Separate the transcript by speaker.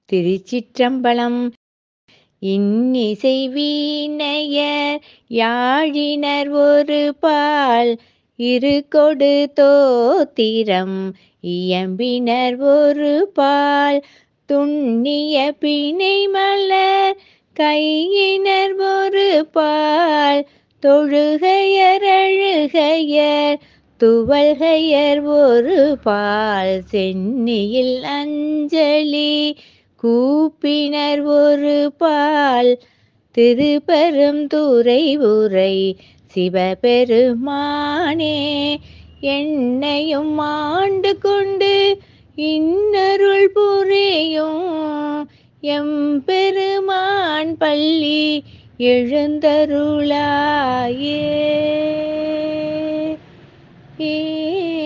Speaker 1: திருச்சிற்றம்பலம் இன்னிசை வீணையர் யாழினர் ஒரு பால் இரு கொடு தோத்திரம் இயம்பினர் ஒரு பால் துண்ணிய பிணை மலர் கையினர் ஒரு பால் தொழுகையர் அழுகையர் துவல்கையர் ஒரு பால் சென்னியில் அஞ்சலி கூப்பினர் ஒரு பால் திருப்பெரும் துறை உரை சிவபெருமானே என்னையும் ஆண்டு கொண்டு இன்னருள் புரியும் எம்பெருமான் பள்ளி எழுந்தருளாயே ஏ